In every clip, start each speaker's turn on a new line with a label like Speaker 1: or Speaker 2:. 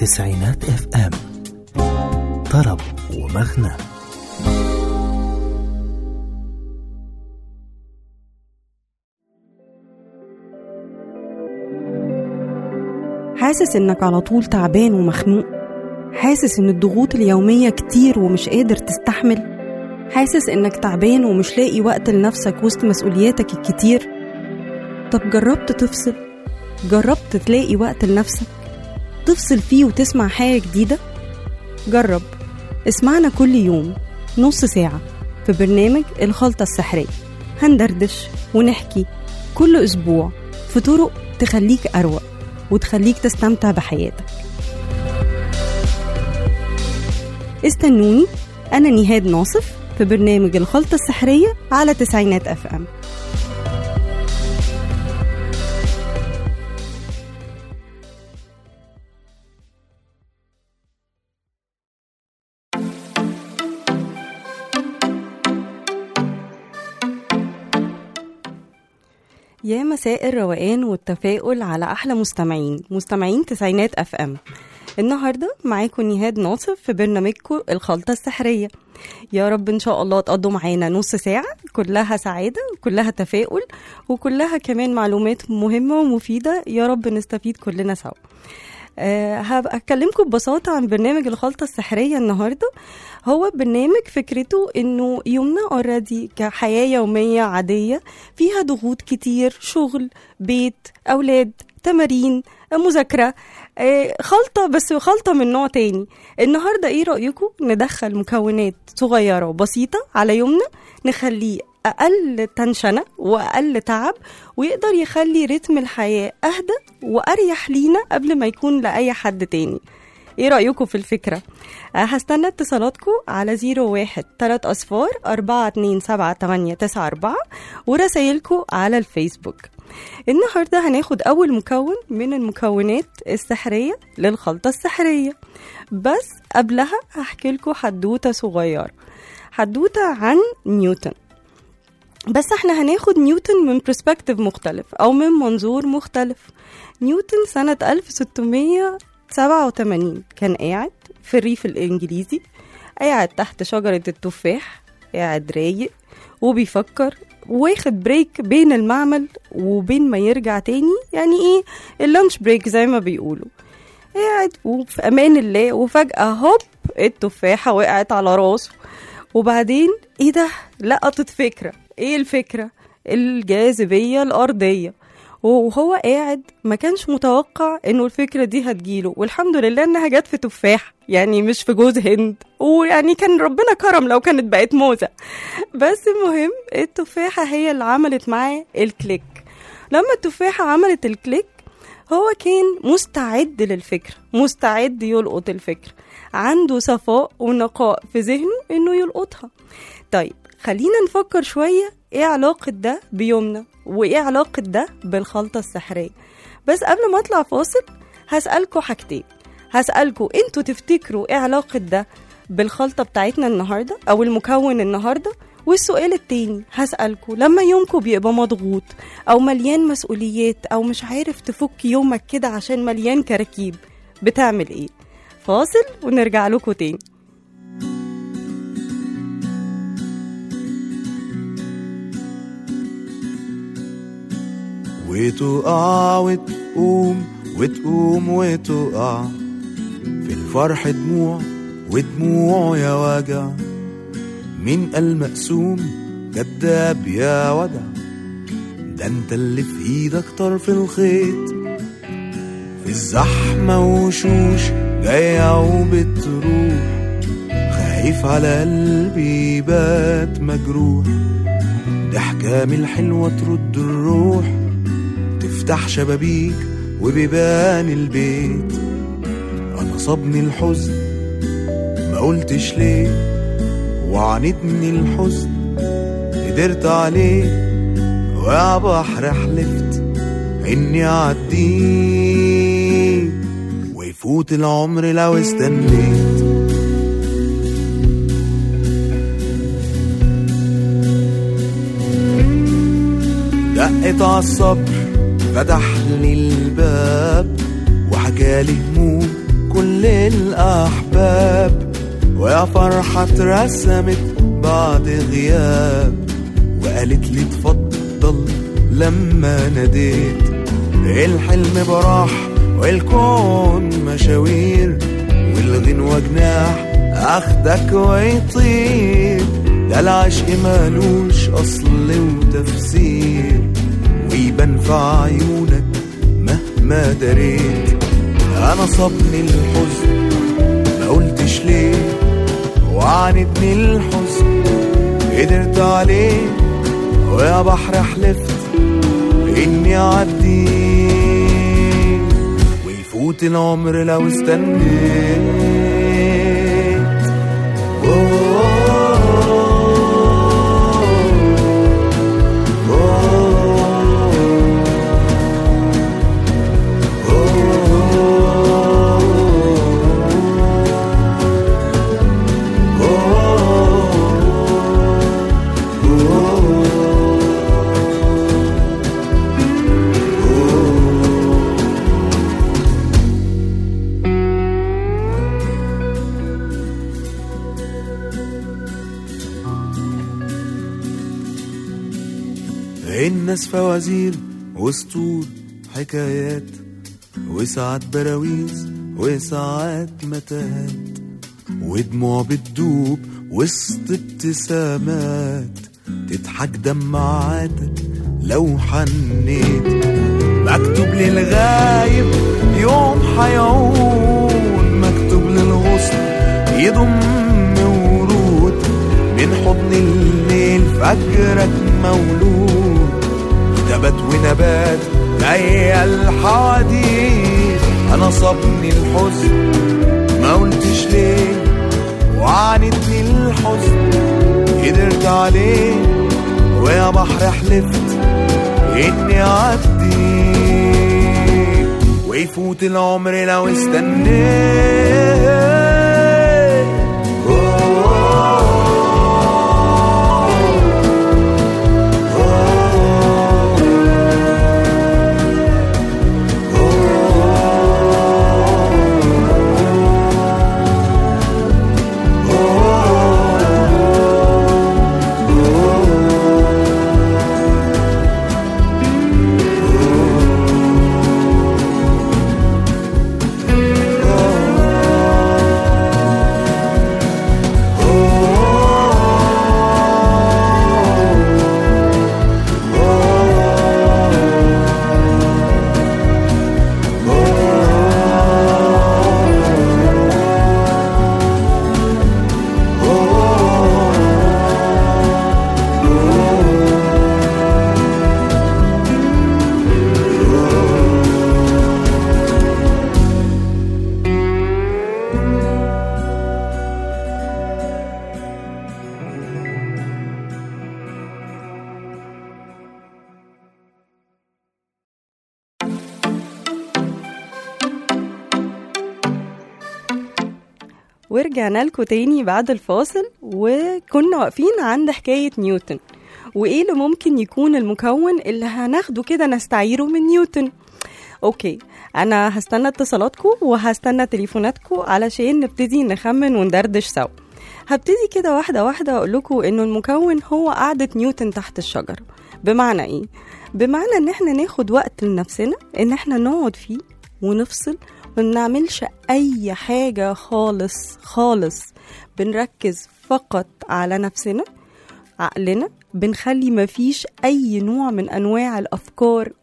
Speaker 1: تسعينات اف ام طرب ومغنى
Speaker 2: حاسس انك على طول تعبان ومخنوق حاسس ان الضغوط اليومية كتير ومش قادر تستحمل حاسس انك تعبان ومش لاقي وقت لنفسك وسط مسؤولياتك الكتير طب جربت تفصل جربت تلاقي وقت لنفسك تفصل فيه وتسمع حاجة جديدة جرب اسمعنا كل يوم نص ساعة في برنامج الخلطة السحرية هندردش ونحكي كل أسبوع في طرق تخليك أروق وتخليك تستمتع بحياتك استنوني أنا نهاد ناصف في برنامج الخلطة السحرية على تسعينات أف أم يا مساء الروقان والتفاؤل على احلى مستمعين مستمعين تسعينات اف ام النهارده معاكم نهاد ناصف في برنامجكم الخلطه السحريه يا رب ان شاء الله تقضوا معانا نص ساعه كلها سعاده كلها تفاؤل وكلها كمان معلومات مهمه ومفيده يا رب نستفيد كلنا سوا أه هبقى أكلمكم ببساطة عن برنامج الخلطة السحرية النهاردة هو برنامج فكرته إنه يومنا اوريدي كحياة يومية عادية فيها ضغوط كتير شغل بيت أولاد تمارين مذاكرة أه خلطة بس خلطة من نوع تاني النهاردة إيه رأيكم ندخل مكونات صغيرة وبسيطة على يومنا نخليه أقل تنشنة وأقل تعب ويقدر يخلي رتم الحياة أهدى وأريح لينا قبل ما يكون لأي حد تاني ايه رأيكم في الفكرة؟ هستنى اتصالاتكم على 01 3 أصفار 4 2 7 8 9 4 ورسايلكم على الفيسبوك النهاردة هناخد أول مكون من المكونات السحرية للخلطة السحرية بس قبلها هحكي لكم حدوتة صغيرة حدوتة عن نيوتن بس احنا هناخد نيوتن من برسبكتيف مختلف او من منظور مختلف نيوتن سنة 1687 كان قاعد في الريف الانجليزي قاعد تحت شجرة التفاح قاعد رايق وبيفكر واخد بريك بين المعمل وبين ما يرجع تاني يعني ايه اللانش بريك زي ما بيقولوا قاعد وفي امان الله وفجأة هوب التفاحة وقعت على راسه وبعدين ايه ده لقطت فكرة ايه الفكرة الجاذبية الأرضية وهو قاعد ما كانش متوقع انه الفكرة دي هتجيله والحمد لله انها جت في تفاح يعني مش في جوز هند ويعني كان ربنا كرم لو كانت بقت موزة بس المهم التفاحة هي اللي عملت معاه الكليك لما التفاحة عملت الكليك هو كان مستعد للفكرة مستعد يلقط الفكرة عنده صفاء ونقاء في ذهنه انه يلقطها طيب خلينا نفكر شوية ايه علاقة ده بيومنا وايه علاقة ده بالخلطة السحرية بس قبل ما اطلع فاصل هسألكوا حاجتين هسألكوا انتوا تفتكروا ايه علاقة ده بالخلطة بتاعتنا النهاردة او المكون النهاردة والسؤال التاني هسألكوا لما يومكم بيبقى مضغوط أو مليان مسؤوليات أو مش عارف تفك يومك كده عشان مليان كراكيب بتعمل ايه؟ فاصل ونرجع لكم تاني
Speaker 3: وتقع وتقوم وتقوم وتقع في الفرح دموع ودموع يا وجع مين قال مقسوم كداب يا ودع ده انت اللي في ايدك طرف الخيط في الزحمة وشوش جاية وبتروح خايف على قلبي بات مجروح ضحكة من الحلوة ترد الروح تفتح شبابيك وبيبان البيت انا صابني الحزن ما قلتش ليه وعانتني الحزن قدرت عليه ويا بحر حلفت اني اعديه ويفوت العمر لو استنيت دقت عالصبر فتح لي الباب وحكالي هموم كل الأحباب ويا فرحة اترسمت بعد غياب وقالت لي اتفضل لما ناديت الحلم براح والكون مشاوير والغنوة جناح اخدك ويطير ده العشق مالوش اصل وتفسير ويبان في عيونك مهما دريت انا صابني الحزن ما قلتش ليه وعاندني الحزن قدرت عليه ويا بحر حلفت اني اعدي ويفوت العمر لو استنيت الناس فوازير وسطور حكايات وساعات براويز وساعات متاهات ودموع بتدوب وسط ابتسامات تضحك دمعاتك لو حنيت مكتوب للغايب يوم حيعود مكتوب للغصن يضم ورود من حضن الليل فجرك مولود نبات ونبات جاي الحديث انا صابني الحزن ما قلتش ليه وعاندني الحزن قدرت عليه ويا بحر حلفت اني اعدي ويفوت العمر لو استنيت
Speaker 2: ورجعنا لكم تاني بعد الفاصل وكنا واقفين عند حكاية نيوتن وإيه اللي ممكن يكون المكون اللي هناخده كده نستعيره من نيوتن أوكي أنا هستنى اتصالاتكم وهستنى تليفوناتكم علشان نبتدي نخمن وندردش سوا هبتدي كده واحدة واحدة أقول لكم إنه المكون هو قعدة نيوتن تحت الشجرة بمعنى إيه؟ بمعنى إن إحنا ناخد وقت لنفسنا إن إحنا نقعد فيه ونفصل ما بنعملش أي حاجة خالص خالص بنركز فقط على نفسنا عقلنا بنخلي مفيش أي نوع من أنواع الأفكار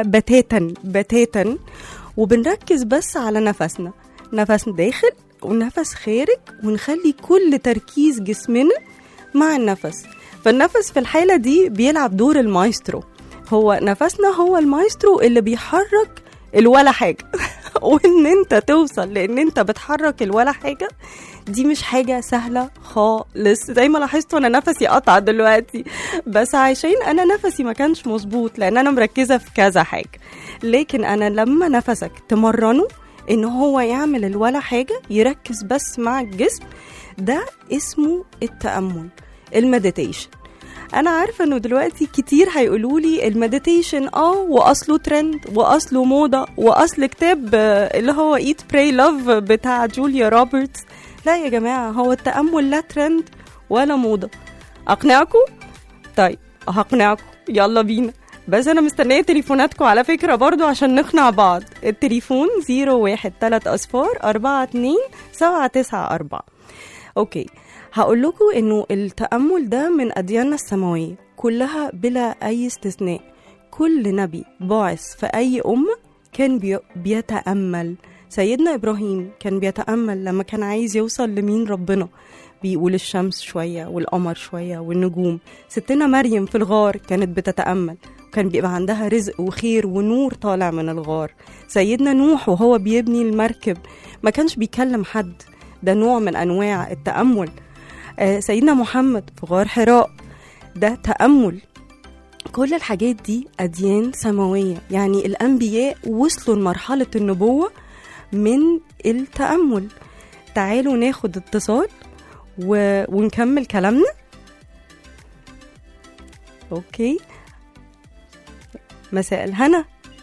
Speaker 2: بتاتا بتاتا وبنركز بس على نفسنا نفس داخل ونفس خارج ونخلي كل تركيز جسمنا مع النفس فالنفس في الحالة دي بيلعب دور المايسترو هو نفسنا هو المايسترو اللي بيحرك الولا حاجة وان انت توصل لان انت بتحرك الولا حاجة دي مش حاجة سهلة خالص زي ما لاحظتوا انا نفسي قطع دلوقتي بس عشان انا نفسي ما كانش مظبوط لان انا مركزة في كذا حاجة لكن انا لما نفسك تمرنه ان هو يعمل الولا حاجة يركز بس مع الجسم ده اسمه التأمل المديتيشن انا عارفه انه دلوقتي كتير هيقولوا لي المديتيشن اه واصله ترند واصله موضه واصل كتاب آه، اللي هو ايت براي لاف بتاع جوليا روبرتس لا يا جماعه هو التامل لا ترند ولا موضه اقنعكم طيب هقنعكم يلا بينا بس انا مستنيه تليفوناتكم على فكره برضو عشان نقنع بعض التليفون 01 3 اصفار 42 794 اوكي هقول لكم انه التامل ده من ادياننا السماويه كلها بلا اي استثناء كل نبي باعث في اي امه كان بي- بيتامل سيدنا ابراهيم كان بيتامل لما كان عايز يوصل لمين ربنا بيقول الشمس شويه والقمر شويه والنجوم ستنا مريم في الغار كانت بتتامل وكان بيبقى عندها رزق وخير ونور طالع من الغار سيدنا نوح وهو بيبني المركب ما كانش بيكلم حد ده نوع من انواع التامل آه، سيدنا محمد في غار حراء ده تامل كل الحاجات دي اديان سماويه يعني الانبياء وصلوا لمرحله النبوه من التامل تعالوا ناخد اتصال و... ونكمل كلامنا اوكي مساء الهنا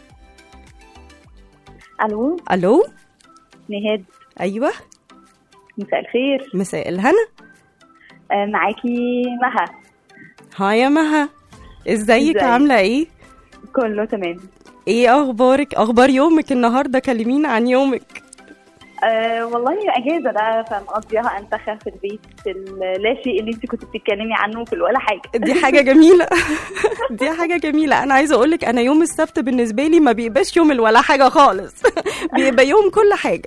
Speaker 4: الو
Speaker 2: الو
Speaker 4: نهاد
Speaker 2: ايوه
Speaker 4: مساء الخير
Speaker 2: مساء الهنا
Speaker 4: آه، معاكي مها
Speaker 2: هاي يا مها ازيك
Speaker 4: ازيك؟
Speaker 2: عامله ايه
Speaker 4: كله تمام
Speaker 2: ايه اخبارك اخبار يومك النهارده كلمينا عن يومك
Speaker 4: أه والله اجازه بقى فمقضيها انتخه في البيت في ال- لا شيء اللي انت كنت بتتكلمي عنه في ولا حاجه
Speaker 2: دي حاجه جميله دي حاجه جميله انا عايزه اقول لك انا يوم السبت بالنسبه لي ما بيبقاش يوم ولا حاجه خالص بيبقى يوم كل حاجه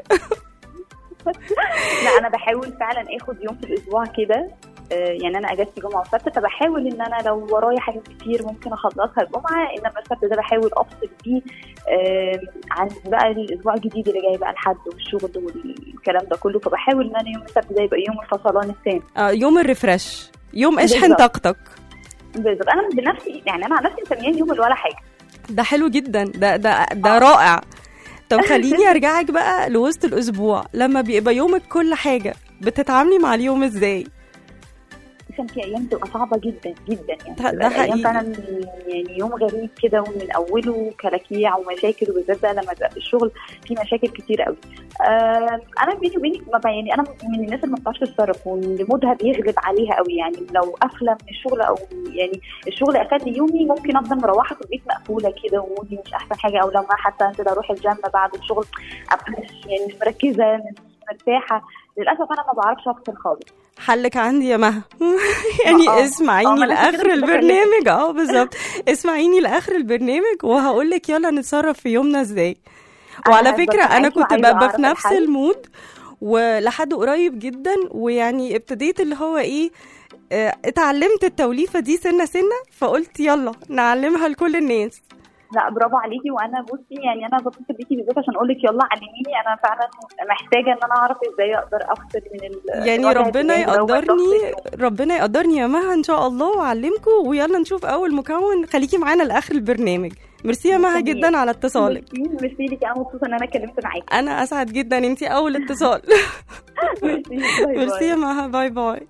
Speaker 4: لا انا بحاول فعلا اخد يوم في الاسبوع كده آه، يعني انا اجازتي جمعه وسبت فبحاول ان انا لو ورايا حاجات كتير ممكن اخلصها الجمعه انما السبت ده بحاول افصل فيه آه، عن بقى الاسبوع الجديد اللي جاي بقى الحد والشغل والكلام ده كله فبحاول ان انا يوم السبت ده يبقى يوم الفصلان التام
Speaker 2: آه، يوم الريفرش يوم اشحن
Speaker 4: بالظبط.
Speaker 2: طاقتك
Speaker 4: بالظبط انا بنفسي يعني انا عن نفسي مسمياه يوم ولا حاجه
Speaker 2: ده حلو جدا ده ده ده رائع طب خليني ارجعك بقى لوسط الاسبوع لما بيبقى يومك كل حاجه بتتعاملي مع اليوم ازاي
Speaker 4: كان في ايام بتبقى صعبه جدا جدا يعني
Speaker 2: ده- ده
Speaker 4: بتبقى
Speaker 2: حقيقي.
Speaker 4: ايام فعلا يعني يوم غريب كده ومن اوله كلاكيع ومشاكل وبالذات بقى لما تبقى في الشغل في مشاكل كتير قوي آه انا بيني وبينك ما ب- يعني انا من الناس اللي ما بتعرفش تتصرف واللي مودها بيغلب عليها قوي يعني لو قافله من الشغل او يعني الشغل قفل لي يومي ممكن افضل مروحه في البيت مقفوله كده ومودي مش احسن حاجه او لما حتى انزل اروح الجيم بعد الشغل ابقى مش يعني مش مركزه مش مرتاحه للاسف انا ما بعرفش افصل خالص
Speaker 2: حلك عندي يا مها يعني
Speaker 4: آه. آه،
Speaker 2: اسمعيني
Speaker 4: ما أنا عشان
Speaker 2: لاخر
Speaker 4: كده كنت
Speaker 2: البرنامج اه بالظبط اسمعيني لاخر البرنامج وهقول لك يلا نتصرف في يومنا ازاي
Speaker 4: أنا
Speaker 2: وعلى
Speaker 4: هفضل
Speaker 2: فكره انا
Speaker 4: معاكي
Speaker 2: كنت
Speaker 4: وعايزة
Speaker 2: ببقى
Speaker 4: أعرف
Speaker 2: في نفس
Speaker 4: الحل.
Speaker 2: المود ولحد قريب جدا ويعني ابتديت اللي هو ايه آه، اتعلمت التوليفه دي سنه سنه فقلت يلا نعلمها لكل الناس
Speaker 4: لا برافو عليكي وانا بصي يعني انا بتصل بيكي بالذات عشان اقول لك يلا علميني انا فعلا محتاجه ان انا اعرف ازاي اقدر افصل من ال
Speaker 2: يعني
Speaker 4: الوجع
Speaker 2: ربنا
Speaker 4: الدماغ دوت
Speaker 2: يقدرني
Speaker 4: ضغط
Speaker 2: ربنا يقدرني يا مها ان شاء الله واعلمكم ويلا نشوف اول مكون خليكي معانا لاخر البرنامج ميرسي يا مها
Speaker 4: مستنية.
Speaker 2: جدا على اتصالك
Speaker 4: ميرسي ميرسي ليكي انا مبسوطه ان انا اتكلمت معاكي
Speaker 2: انا اسعد جدا انتي اول اتصال
Speaker 4: ميرسي باي
Speaker 2: ميرسي
Speaker 4: باي.
Speaker 2: يا مها باي باي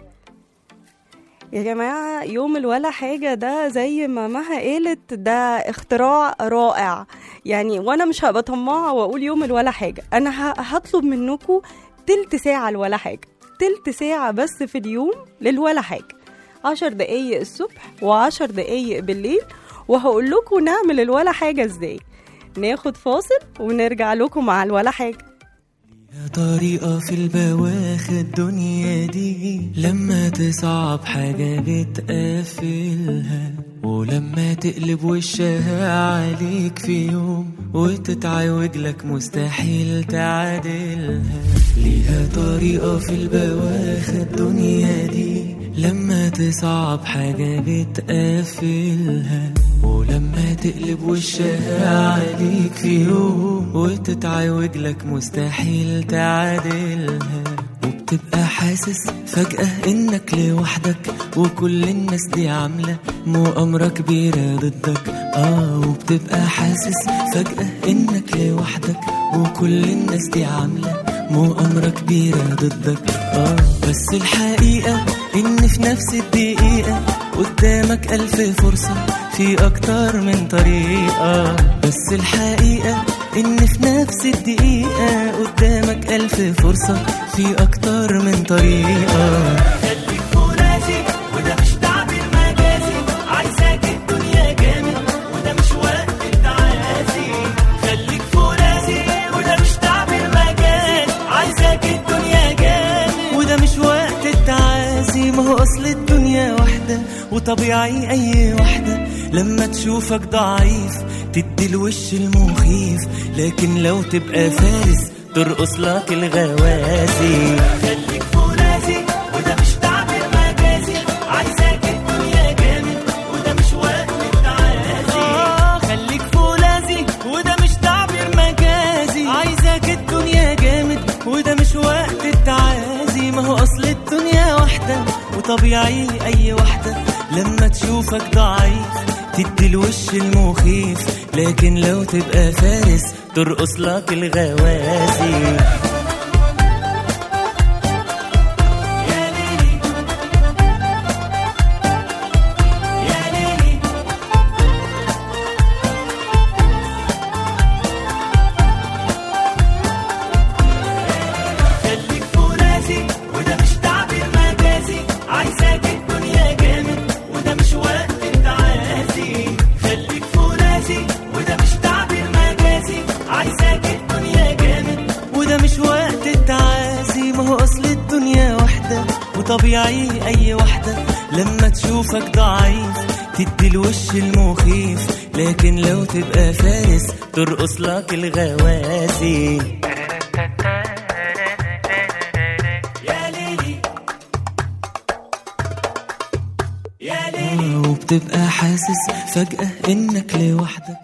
Speaker 2: يا جماعة يوم الولا حاجة ده زي ما مها قالت ده اختراع رائع يعني وانا مش هبقى طماعة واقول يوم الولا حاجة انا ه- هطلب منكم تلت ساعة الولا حاجة تلت ساعة بس في اليوم للولا حاجة عشر دقايق الصبح وعشر دقايق بالليل وهقول لكم نعمل الولا حاجة ازاي ناخد فاصل ونرجع لكم مع الولا حاجة
Speaker 1: يا طريقة في البواخ الدنيا دي لما تصعب حاجة بتقفلها ولما تقلب وشها عليك في يوم وتتعوج لك مستحيل تعادلها ليها طريقة في البواخ الدنيا دي لما تصعب حاجة بتقفلها ولما تقلب وشها عليك في يوم وتتعوج لك مستحيل تعادلها وبتبقى حاسس فجأة انك لوحدك وكل الناس دي عاملة مؤامرة كبيرة ضدك اه وبتبقى حاسس فجأة انك لوحدك وكل الناس دي عاملة مؤامرة كبيرة ضدك اه بس الحقيقة إن في نفس الدقيقة قدامك ألف فرصة في أكتر من طريقة بس الحقيقة إن في نفس الدقيقة قدامك ألف فرصة في أكتر من طريقة خليك فرازي وده مش تعبير مجازي عايزاك الدنيا جامد وده مش وقت التعازي خليك فرازي وده مش تعبير مجازي عايزاك الدنيا جامد وده مش وقت التعازي ما هو اصل الدنيا واحدة وطبيعي اي واحدة لما تشوفك ضعيف تدي الوش المخيف لكن لو تبقى فارس ترقص لك الغوازي خليك فرازي وده مش تعبير مجازي عايزاك الدنيا جامد وده مش وقت التعازي آه خليك فولاذي وده مش تعبير مجازي عايزاك الدنيا جامد وده مش وقت التعازي ما هو اصل الدنيا واحدة وطبيعي اي واحدة لما تشوفك ضعيف تدي الوش المخيف لكن لو تبقى فارس ترقص لك الغوازي يا ليلي يا ليلي خليك فرازي وده مش تعبير مجازي عايزاك الدنيا جامد وده مش وقت التعازي خليك فرازي وده مش تعبير مجازي عايزاك الدنيا جامد وده مش وقت التعازي ما هو اصل الدنيا واحدة وطبيعي اي واحدة لما تشوفك ضعيف تدي الوش المخيف لكن لو تبقى فارس ترقص لك الغوازي يا ليلي يا ليلي وبتبقى حاسس فجأة إنك لوحدك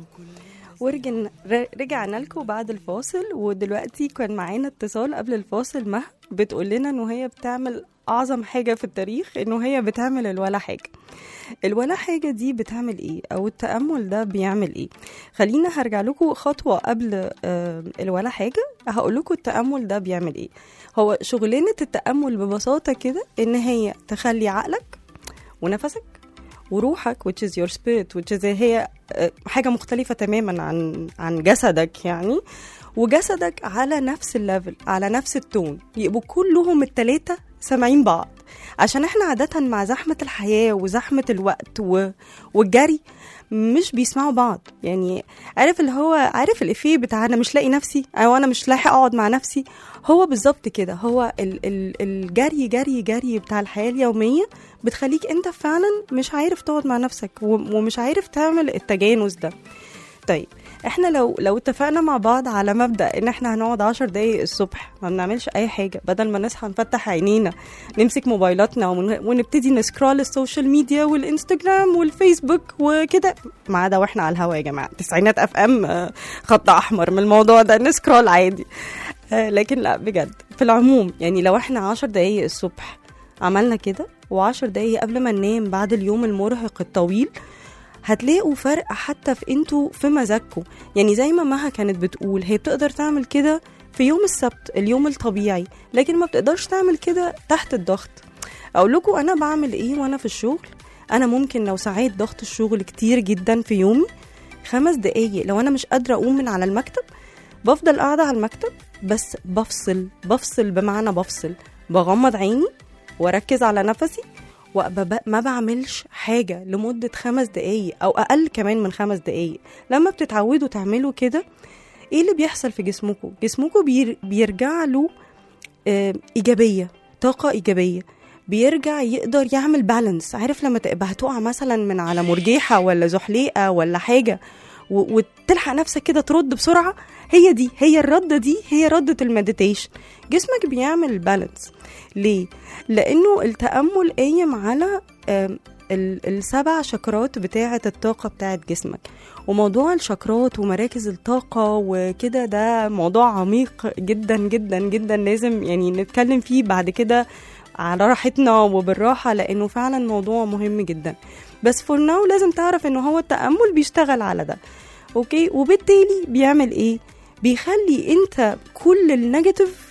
Speaker 2: ورجعنا ر- رجعنا لكم بعد الفاصل ودلوقتي كان معانا اتصال قبل الفاصل مها بتقول لنا انه هي بتعمل اعظم حاجه في التاريخ انه هي بتعمل الولا حاجه الولا حاجه دي بتعمل ايه او التامل ده بيعمل ايه خلينا هرجع لكم خطوه قبل آه، الولا حاجه هقول لكم التامل ده بيعمل ايه هو شغلانه التامل ببساطه كده ان هي تخلي عقلك ونفسك وروحك which is your spirit which is هي آه، حاجة مختلفة تماما عن عن جسدك يعني وجسدك على نفس الليفل على نفس التون يبقوا كلهم التلاتة سامعين بعض عشان احنا عادة مع زحمة الحياة وزحمة الوقت و... والجري مش بيسمعوا بعض يعني عارف اللي هو عارف الإفيه بتاع أنا مش لاقي نفسي أو أنا مش لاحق أقعد مع نفسي هو بالظبط كده هو ال... ال... الجري جري جري بتاع الحياة اليومية بتخليك أنت فعلا مش عارف تقعد مع نفسك و... ومش عارف تعمل التجانس ده طيب احنا لو لو اتفقنا مع بعض على مبدا ان احنا هنقعد عشر دقايق الصبح ما بنعملش اي حاجه بدل ما نصحى نفتح عينينا نمسك موبايلاتنا ون- ونبتدي نسكرول السوشيال ميديا والانستجرام والفيسبوك وكده ما عدا واحنا على الهوا يا جماعه تسعينات اف ام آه، خط احمر من الموضوع ده نسكرول عادي آه، لكن لا بجد في العموم يعني لو احنا عشر دقايق الصبح عملنا كده وعشر دقايق قبل ما ننام بعد اليوم المرهق الطويل هتلاقوا فرق حتى في انتوا في مزاجكم يعني زي ما مها كانت بتقول هي بتقدر تعمل كده في يوم السبت اليوم الطبيعي لكن ما بتقدرش تعمل كده تحت الضغط اقول لكم انا بعمل ايه وانا في الشغل انا ممكن لو ساعات ضغط الشغل كتير جدا في يومي خمس دقايق لو انا مش قادره اقوم من على المكتب بفضل قاعده على المكتب بس بفصل بفصل بمعنى بفصل بغمض عيني واركز على نفسي وما ما بعملش حاجة لمدة خمس دقايق أو أقل كمان من خمس دقايق لما بتتعودوا تعملوا كده إيه اللي بيحصل في جسمكم؟ جسمكم بير بيرجع له آه، إيجابية طاقة إيجابية بيرجع يقدر يعمل بالانس عارف لما تبقى هتقع مثلا من على مرجيحة ولا زحليقة ولا حاجة و- وتلحق نفسك كده ترد بسرعة هي دي هي الردة دي هي ردة المديتيشن جسمك بيعمل بالانس ليه؟ لأنه التأمل قايم على آم، ال- السبع شكرات بتاعة الطاقة بتاعة جسمك وموضوع الشكرات ومراكز الطاقة وكده ده موضوع عميق جدا جدا جدا لازم يعني نتكلم فيه بعد كده على راحتنا وبالراحة لأنه فعلا موضوع مهم جدا بس فور ناو لازم تعرف انه هو التأمل بيشتغل على ده اوكي وبالتالي بيعمل ايه بيخلي انت كل النيجاتيف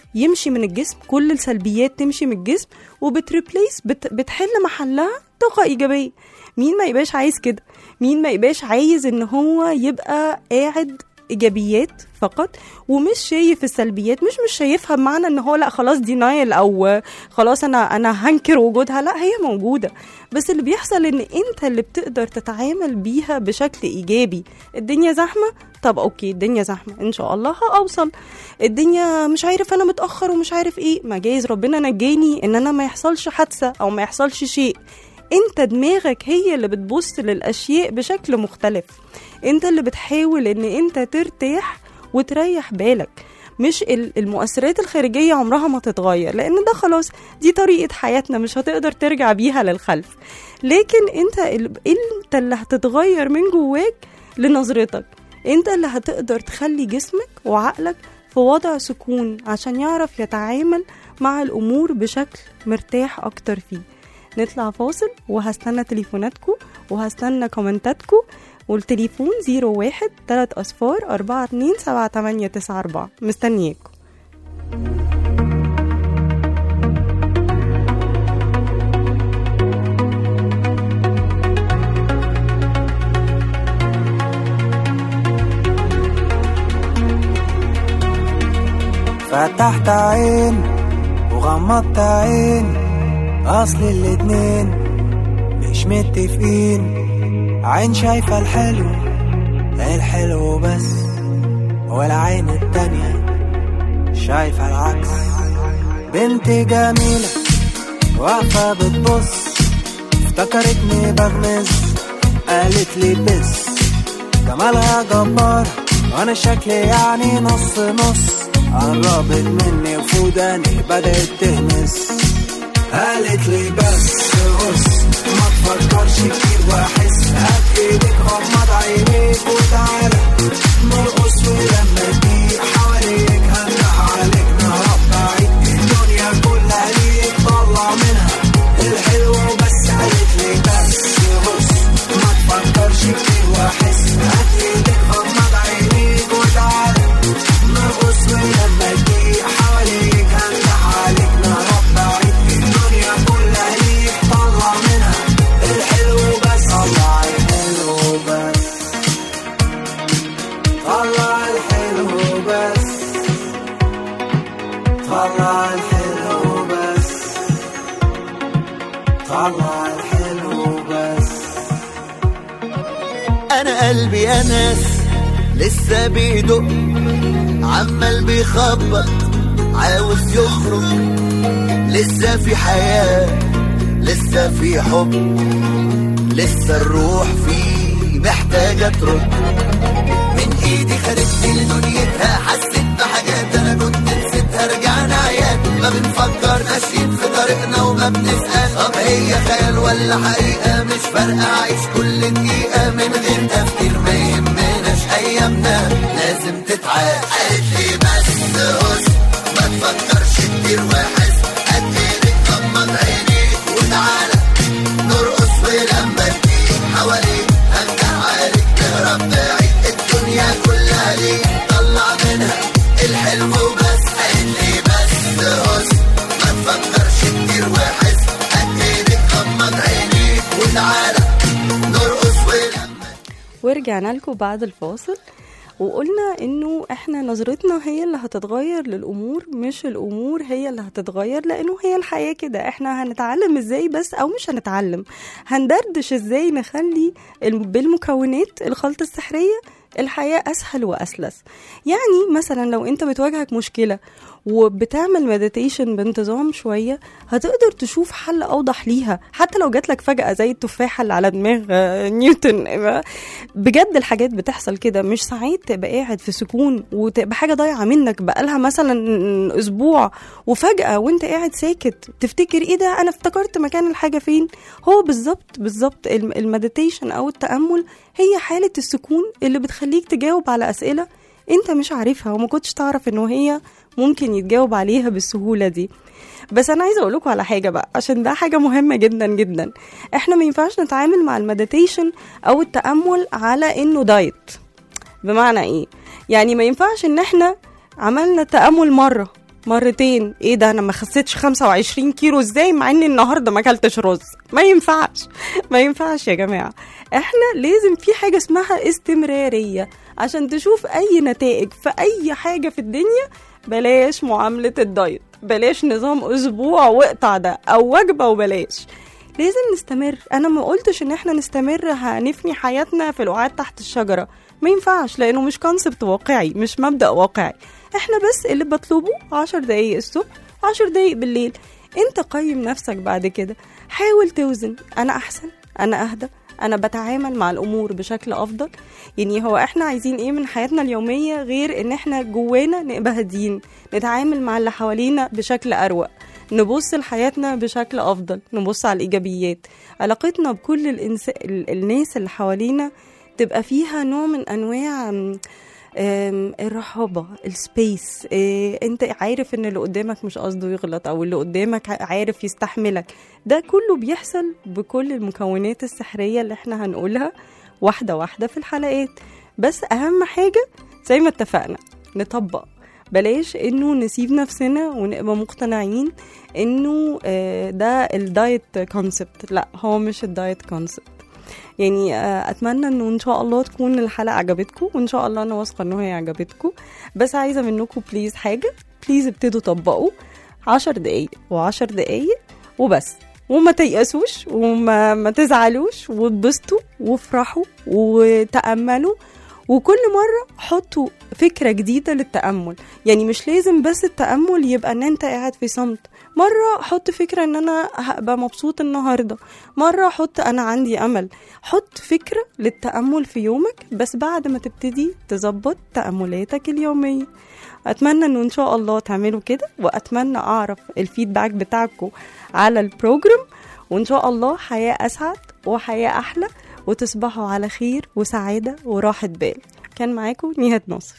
Speaker 2: يمشي من الجسم كل السلبيات تمشي من الجسم وبتريبليس بت بتحل محلها طاقة إيجابية مين ما يبقاش عايز كده مين ما يبقاش عايز ان هو يبقى قاعد ايجابيات فقط ومش شايف السلبيات مش مش شايفها بمعنى ان هو لا خلاص دينايل او خلاص انا انا هنكر وجودها لا هي موجوده بس اللي بيحصل ان انت اللي بتقدر تتعامل بيها بشكل ايجابي الدنيا زحمه طب اوكي الدنيا زحمه ان شاء الله هوصل الدنيا مش عارف انا متاخر ومش عارف ايه ما جايز ربنا نجاني ان انا ما يحصلش حادثه او ما يحصلش شيء انت دماغك هي اللي بتبص للاشياء بشكل مختلف انت اللي بتحاول ان انت ترتاح وتريح بالك مش ال- المؤثرات الخارجية عمرها ما تتغير لأن ده خلاص دي طريقة حياتنا مش هتقدر ترجع بيها للخلف لكن انت ال- انت اللي هتتغير من جواك لنظرتك انت اللي هتقدر تخلي جسمك وعقلك في وضع سكون عشان يعرف يتعامل مع الأمور بشكل مرتاح أكتر فيه نطلع فاصل وهستنى تليفوناتكم وهستنى كومنتاتكم والتليفون 01 3 أصفار 4 2 7 8 9 4 مستنياكم
Speaker 5: فتحت عين وغمضت عين اصل الاتنين مش متفقين عين شايفة الحلو الحلو بس والعين التانية شايفة العكس بنت جميلة واقفة بتبص افتكرتني بغمز قالت لي بس جمالها جبار وانا شكلي يعني نص نص قربت مني وفوداني بدأت تهمس قالت لي بس بص ما تفكرش كتير واحس هات ايدك غمض عينيك وتعالى نرقص ولما تضيق حواليك هنده عليك نهرب بعيد الدنيا كلها ليك طلع منها الحلو بس قالت لي بس بص ما تفكرش كتير واحس هات ايدك غمض عينيك وتعالى نرقص ولما تضيق حواليك هنده عليك نهرب بعيد الدنيا كلها ليك طلع منها الحلو بس طلع الحلو بس طلع الحلو بس طلع الحلو بس طلع الحلو بس
Speaker 6: انا قلبي يا ناس لسه بيدق عمال بيخبط عاوز يخرج لسه في حياة لسه في حب لسه الروح فيه محتاجة ترد من ايدي خدتني لدنيتها حسيت بحاجات انا كنت نسيتها رجعنا عيال ما بنفكر ماشيين في طريقنا وما بنسأل طب هي خيال ولا حقيقة مش فارقة عايش كل دقيقة من غير تفكير ما يهمناش ايامنا لازم تتعاد قالت لي بس بص ما تفكرش كتير واحس قد ايدك غمض عينيك وتعالى نرقص ولما تجيب حواليك هنجح عليك تهرب بعيد الدنيا كلها ليك طلع منها الحلو بس قالت لي بس بص ما تفكرش كتير واحس قد ايدك غمض عينيك وتعالى نرقص ولما
Speaker 2: ورجعنا لكم بعد الفاصل وقلنا انه احنا نظرتنا هي اللي هتتغير للامور مش الامور هي اللي هتتغير لانه هي الحياه كده احنا هنتعلم ازاي بس او مش هنتعلم هندردش ازاي نخلي الم- بالمكونات الخلطه السحريه الحياه اسهل واسلس يعني مثلا لو انت بتواجهك مشكله وبتعمل مديتيشن بانتظام شويه هتقدر تشوف حل اوضح ليها حتى لو جاتلك فجاه زي التفاحه اللي على دماغ آه، نيوتن بجد الحاجات بتحصل كده مش ساعات تبقى قاعد في سكون وتبقى حاجه ضايعه منك بقالها مثلا اسبوع وفجاه وانت قاعد ساكت تفتكر ايه ده انا افتكرت مكان الحاجه فين هو بالظبط بالظبط الم- المديتيشن او التامل هي حاله السكون اللي بتخليك تجاوب على اسئله انت مش عارفها وما كنتش تعرف انه هي ممكن يتجاوب عليها بالسهوله دي بس انا عايزه اقول لكم على حاجه بقى عشان ده حاجه مهمه جدا جدا احنا ما ينفعش نتعامل مع المديتيشن او التامل على انه دايت بمعنى ايه يعني ما ينفعش ان احنا عملنا تامل مره مرتين ايه ده انا ما خسيتش 25 كيلو ازاي مع اني النهارده ما اكلتش رز ما ينفعش ما ينفعش يا جماعه احنا لازم في حاجه اسمها استمراريه عشان تشوف اي نتائج في اي حاجه في الدنيا بلاش معامله الدايت بلاش نظام اسبوع واقطع ده او وجبه وبلاش لازم نستمر انا ما قلتش ان احنا نستمر هنفني حياتنا في القعاد تحت الشجره ما ينفعش لانه مش كونسبت واقعي مش مبدا واقعي احنا بس اللي بطلبه عشر دقايق الصبح عشر دقايق بالليل انت قيم نفسك بعد كده حاول توزن انا احسن انا اهدى انا بتعامل مع الامور بشكل افضل يعني هو احنا عايزين ايه من حياتنا اليوميه غير ان احنا جوانا نبقى هاديين نتعامل مع اللي حوالينا بشكل اروق نبص لحياتنا بشكل افضل نبص على الايجابيات علاقتنا بكل الإنس... ال- الناس اللي حوالينا تبقى فيها نوع من انواع م، آم، الرحابة السبيس إيه انت عارف ان اللي قدامك مش قصده يغلط او اللي قدامك ع- عارف يستحملك ده كله بيحصل بكل المكونات السحرية اللي احنا هنقولها واحدة واحدة في الحلقات بس اهم حاجة زي ما اتفقنا نطبق بلاش انه نسيب نفسنا ونبقى مقتنعين انه آه، ده الدايت كونسبت لا هو مش الدايت كونسبت يعني آه، اتمنى انه ان شاء الله تكون الحلقه عجبتكم وان شاء الله انا واثقه ان هي عجبتكم بس عايزه منكم بليز حاجه بليز ابتدوا طبقوا عشر دقايق وعشر دقايق وبس وما تيأسوش وما ما تزعلوش واتبسطوا وافرحوا وتأملوا وكل مرة حطوا فكرة جديدة للتأمل يعني مش لازم بس التأمل يبقى ان انت قاعد في صمت مرة حط فكرة ان انا هبقى مبسوط النهاردة مرة حط انا عندي امل حط فكرة للتأمل في يومك بس بعد ما تبتدي تظبط تأملاتك اليومية اتمنى انه ان شاء الله تعملوا كده واتمنى اعرف الفيدباك بتاعكم على البروجرام وان شاء الله حياة اسعد وحياة احلى وتصبحوا على خير وسعادة وراحة بال كان معاكم نهاد ناصر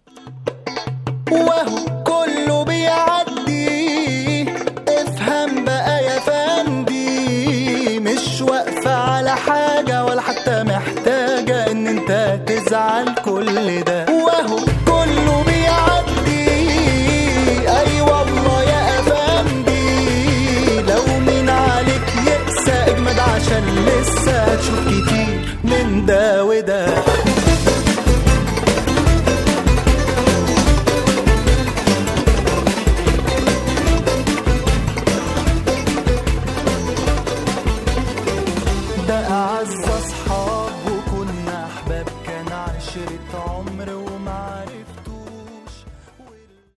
Speaker 6: وهو كله بيعدي افهم بقى يا فندي مش واقفة على حاجة ولا حتى محتاجة ان انت تزعل كل ده وهو كله بيعدي اي والله يا افندي لو مين عليك يقسى اجمد عشان لسه هتشوف كتير من ده وده